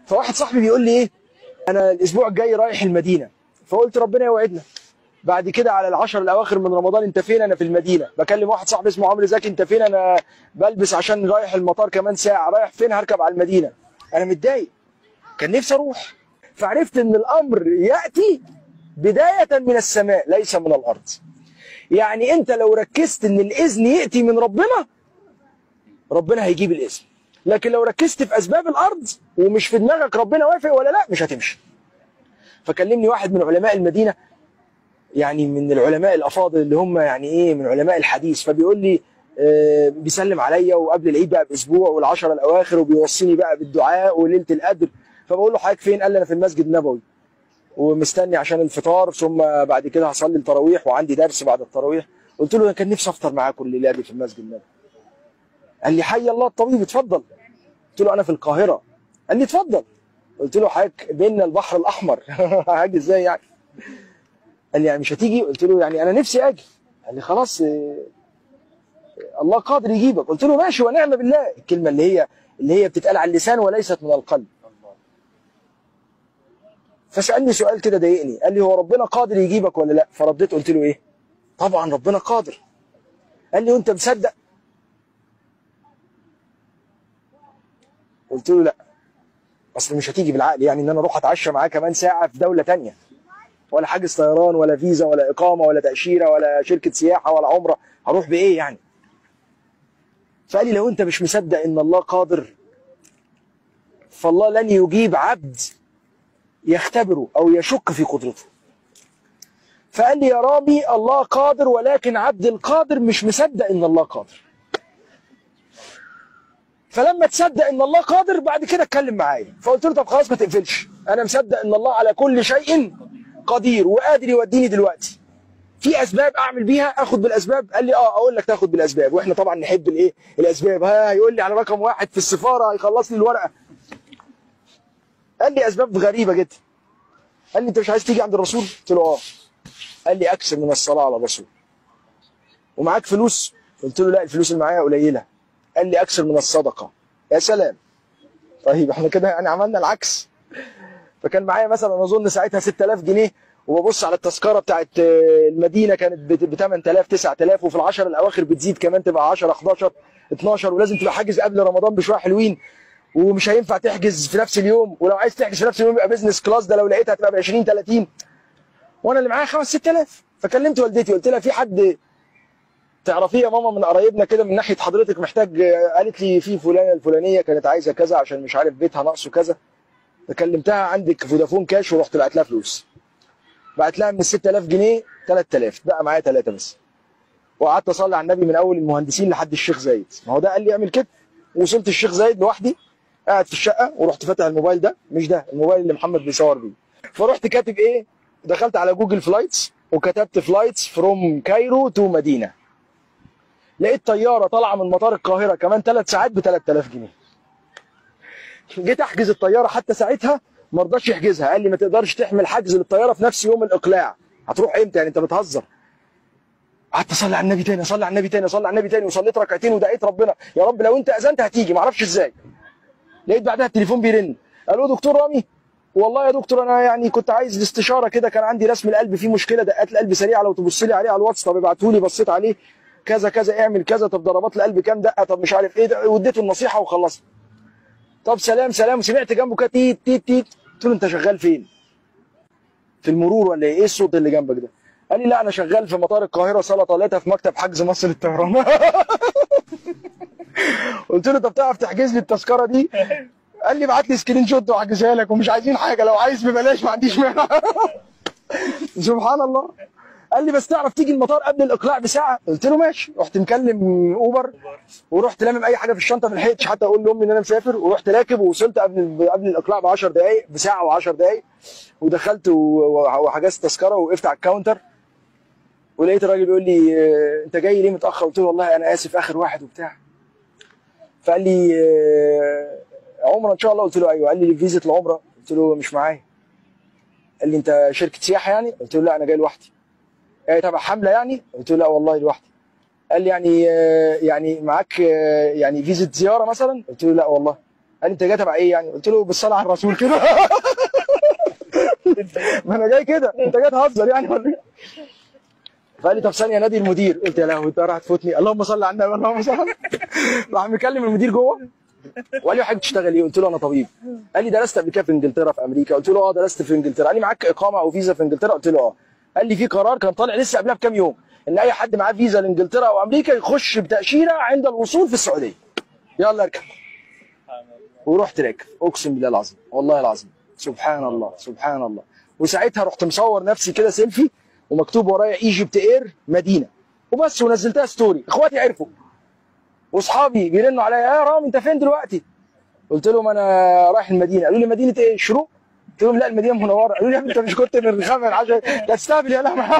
فواحد صاحبي بيقول لي ايه انا الاسبوع الجاي رايح المدينه فقلت ربنا يوعدنا بعد كده على العشر الاواخر من رمضان انت فين انا في المدينه بكلم واحد صاحبي اسمه عمرو زكي انت فين انا بلبس عشان رايح المطار كمان ساعه رايح فين هركب على المدينه انا متضايق كان نفسي اروح فعرفت ان الامر ياتي بدايه من السماء ليس من الارض يعني انت لو ركزت ان الاذن ياتي من ربنا ربنا هيجيب الاذن لكن لو ركزت في اسباب الارض ومش في دماغك ربنا وافق ولا لا مش هتمشي فكلمني واحد من علماء المدينه يعني من العلماء الافاضل اللي هم يعني ايه من علماء الحديث فبيقول لي آه بيسلم عليا وقبل العيد بقى باسبوع والعشره الاواخر وبيوصيني بقى بالدعاء وليله القدر فبقول له حضرتك فين؟ قال لي انا في المسجد النبوي ومستني عشان الفطار ثم بعد كده هصلي التراويح وعندي درس بعد التراويح قلت له انا كان نفسي افطر معاكم الليله دي في المسجد النبوي قال لي حي الله الطبيب اتفضل قلت له انا في القاهره قال لي اتفضل قلت له حضرتك بيننا البحر الاحمر هاجي ازاي يعني قال لي يعني مش هتيجي قلت له يعني انا نفسي اجي قال لي خلاص اه الله قادر يجيبك قلت له ماشي ونعم بالله الكلمه اللي هي اللي هي بتتقال على اللسان وليست من القلب فسالني سؤال كده ضايقني قال لي هو ربنا قادر يجيبك ولا لا فرديت قلت له ايه طبعا ربنا قادر قال لي وانت مصدق قلت له لا اصل مش هتيجي بالعقل يعني ان انا اروح اتعشى معاه كمان ساعه في دوله تانية ولا حاجز طيران ولا فيزا ولا اقامه ولا تاشيره ولا شركه سياحه ولا عمره هروح بايه يعني فقال لي لو انت مش مصدق ان الله قادر فالله لن يجيب عبد يختبره او يشك في قدرته فقال لي يا رامي الله قادر ولكن عبد القادر مش مصدق ان الله قادر فلما تصدق ان الله قادر بعد كده اتكلم معايا فقلت له طب خلاص ما تقفلش انا مصدق ان الله على كل شيء قدير وقادر يوديني دلوقتي في اسباب اعمل بيها اخد بالاسباب قال لي اه اقول لك تاخد بالاسباب واحنا طبعا نحب الايه الاسباب ها يقول لي على رقم واحد في السفاره هيخلص لي الورقه قال لي اسباب غريبه جدا قال لي انت مش عايز تيجي عند الرسول قلت له اه قال لي اكثر من الصلاه على الرسول ومعاك فلوس قلت له لا الفلوس اللي معايا قليله قال لي اكثر من الصدقه يا سلام طيب احنا كده يعني عملنا العكس فكان معايا مثلا اظن ساعتها 6000 جنيه وببص على التذكره بتاعت المدينه كانت ب 8000 9000 وفي العشر الاواخر بتزيد كمان تبقى 10 11 12 ولازم تبقى حاجز قبل رمضان بشويه حلوين ومش هينفع تحجز في نفس اليوم ولو عايز تحجز في نفس اليوم يبقى بزنس كلاس ده لو لقيتها هتبقى ب 20 30 وانا اللي معايا 5 6000 فكلمت والدتي قلت لها في حد تعرفيه يا ماما من قرايبنا كده من ناحيه حضرتك محتاج قالت لي في فلانه الفلانيه كانت عايزه كذا عشان مش عارف بيتها ناقصه كذا فكلمتها عندك فودافون كاش ورحت بعت لها فلوس بعت لها من ال 6000 جنيه 3000 بقى معايا ثلاثه بس وقعدت اصلي على النبي من اول المهندسين لحد الشيخ زايد ما هو ده قال لي اعمل كده وصلت الشيخ زايد لوحدي قاعد في الشقه ورحت فاتح الموبايل ده مش ده الموبايل اللي محمد بيصور بيه فرحت كاتب ايه دخلت على جوجل فلايتس وكتبت فلايتس فروم كايرو تو مدينه لقيت طياره طالعه من مطار القاهره كمان ثلاث ساعات ب 3000 جنيه جيت احجز الطياره حتى ساعتها ما رضاش يحجزها قال لي ما تقدرش تحمل حجز للطياره في نفس يوم الاقلاع هتروح امتى يعني انت بتهزر قعدت اصلي على النبي تاني اصلي على النبي تاني اصلي على النبي تاني وصليت ركعتين ودعيت ربنا يا رب لو انت اذنت هتيجي ما اعرفش ازاي لقيت بعدها التليفون بيرن الو دكتور رامي والله يا دكتور انا يعني كنت عايز الاستشاره كده كان عندي رسم القلب فيه مشكله دقات القلب سريعه لو تبص لي عليه على الواتس طب ابعته لي بصيت عليه كذا كذا اعمل كذا طب ضربات القلب كام دقه طب مش عارف ايه واديته النصيحه وخلصت طب سلام سلام سمعت جنبه كده تيت تيت تيت قلت له انت شغال فين؟ في المرور ولا ايه؟ ايه الصوت اللي جنبك ده؟ قال لي لا انا شغال في مطار القاهره صاله ثلاثه في مكتب حجز مصر للطيران قلت له طب تعرف تحجز لي التذكره دي؟ قال لي ابعت لي سكرين شوت واحجزها لك ومش عايزين حاجه لو عايز ببلاش ما عنديش مانع سبحان الله قال لي بس تعرف تيجي المطار قبل الاقلاع بساعه قلت له ماشي رحت مكلم اوبر ورحت لامم اي حاجه في الشنطه ما لحقتش حتى اقول لامي ان انا مسافر ورحت راكب ووصلت قبل قبل الاقلاع ب 10 دقائق بساعه و10 دقائق ودخلت وحجزت تذكره وقفت على الكاونتر ولقيت الراجل بيقول لي انت جاي ليه متاخر قلت له والله انا اسف اخر واحد وبتاع فقال لي عمره ان شاء الله قلت له ايوه قال لي فيزا العمره قلت له مش معايا قال لي انت شركه سياحه يعني قلت له لا انا جاي لوحدي ايه تبع حمله يعني قلت له لا والله لوحدي قال لي يعني يعني معاك يعني فيزا زياره مثلا قلت له لا والله قال لي انت جاي تبع ايه يعني قلت له بالصلاه على الرسول كده ما انا جاي كده انت جاي تهزر يعني ولا ايه فقال لي طب ثانيه نادي المدير قلت يا لهوي ده راح تفوتني اللهم صل على النبي اللهم صل على النبي. راح مكلم المدير جوه وقال لي حضرتك بتشتغل ايه؟ قلت له انا طبيب. قال لي درست قبل كده في انجلترا في امريكا؟ قلت له اه درست في انجلترا. قال لي معاك اقامه او فيزا في انجلترا؟ قلت له اه. قال لي في قرار كان طالع لسه قبلها بكام يوم ان اي حد معاه فيزا لانجلترا او امريكا يخش بتاشيره عند الوصول في السعوديه. يلا اركب. ورحت راكب اقسم بالله العظيم والله العظيم سبحان الله سبحان الله وساعتها رحت مصور نفسي كده سيلفي ومكتوب ورايا ايجيبت اير مدينه وبس ونزلتها ستوري اخواتي عرفوا واصحابي بيرنوا عليا يا رام انت فين دلوقتي؟ قلت لهم انا رايح المدينه قالوا لي مدينه ايه؟ شروق؟ قلت لهم لا المدينه منوره قالوا لي يا ابني انت مش كنت من الخمر العشر لا تستهبل يا لهوي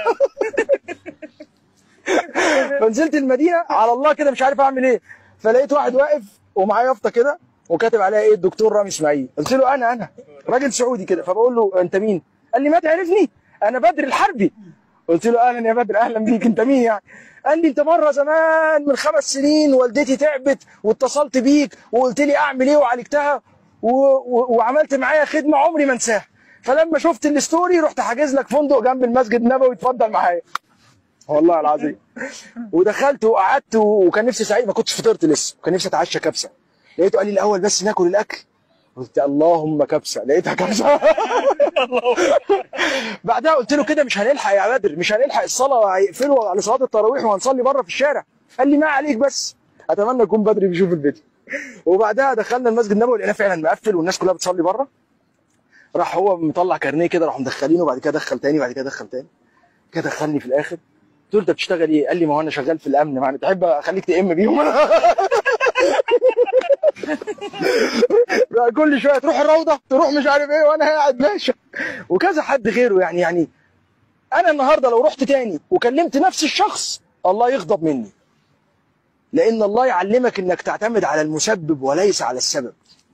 فنزلت المدينه على الله كده مش عارف اعمل ايه فلقيت واحد واقف ومعاه يافطه كده وكاتب عليها ايه الدكتور رامي اسماعيل قلت له انا انا راجل سعودي كده فبقول له انت مين؟ قال لي ما تعرفني انا بدر الحربي قلت له اهلا يا بدر اهلا بيك انت مين يعني؟ قال لي انت مره زمان من خمس سنين والدتي تعبت واتصلت بيك وقلت لي اعمل ايه وعالجتها و... و... وعملت معايا خدمه عمري ما انساها فلما شفت الستوري رحت حاجز لك فندق جنب المسجد النبوي اتفضل معايا والله العظيم ودخلت وقعدت وكان نفسي سعيد ما كنتش فطرت لسه وكان نفسي اتعشى كبسه لقيته قال لي الاول بس ناكل الاكل قلت اللهم كبسه لقيتها كبسه بعدها قلت له كده مش هنلحق يا بدر مش هنلحق الصلاه هيقفلوا على صلاه التراويح وهنصلي بره في الشارع قال لي ما عليك بس اتمنى يكون بدري بيشوف الفيديو وبعدها دخلنا المسجد النبوي لقيناه فعلا مقفل والناس كلها بتصلي بره راح هو مطلع كارنيه كده راح مدخلينه وبعد كده دخل تاني وبعد كده دخل تاني كده دخلني في الاخر قلت له انت بتشتغل ايه؟ قال لي ما هو انا شغال في الامن ما انا تحب اخليك تئم بيهم بقى كل شويه تروح الروضه تروح مش عارف ايه وانا قاعد باشا وكذا حد غيره يعني يعني انا النهارده لو رحت تاني وكلمت نفس الشخص الله يغضب مني لان الله يعلمك انك تعتمد على المسبب وليس على السبب